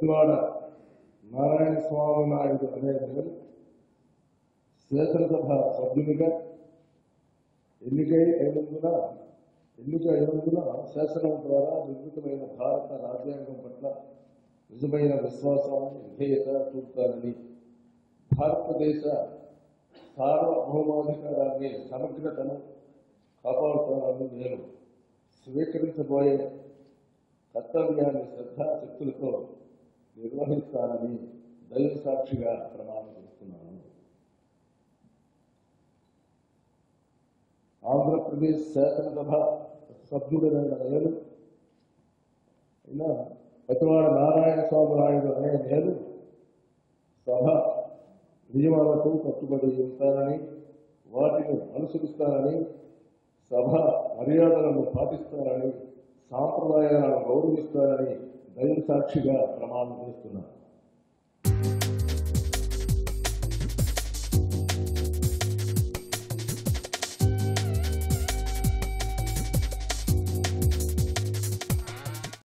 పతివాడ నారాయణ స్వామి నాయుడు అనే నేను శాసనసభ సభ్యునిగా ఎన్నికై అయినందున ఎన్నిక అయినందున శాసనం ద్వారా నిర్మితమైన భారత రాజ్యాంగం పట్ల నిజమైన విశ్వాసాన్ని విధేయత చూపుతానని భారతదేశ సార్వభౌమాధికారాన్ని సమగ్రతను కాపాడుతానని నేను స్వీకరించబోయే కర్తవ్యాన్ని శ్రద్ధాశక్తులతో నిర్వహిస్తానని దైవ సాక్షిగా ప్రమాణం చేస్తున్నాను ఆంధ్రప్రదేశ్ శాసనసభ సభ్యుడైన నేను అయినా పతివాడ నారాయణ స్వామి నాయుడు అనే నేను సభ నియమాలకు కట్టుబడి ఉంటానని వాటిని అనుసరిస్తానని సభ మర్యాదలను పాటిస్తానని సాంప్రదాయాలను గౌరవిస్తానని దైవ సాక్షిగా ప్రమాణం చేస్తున్నాను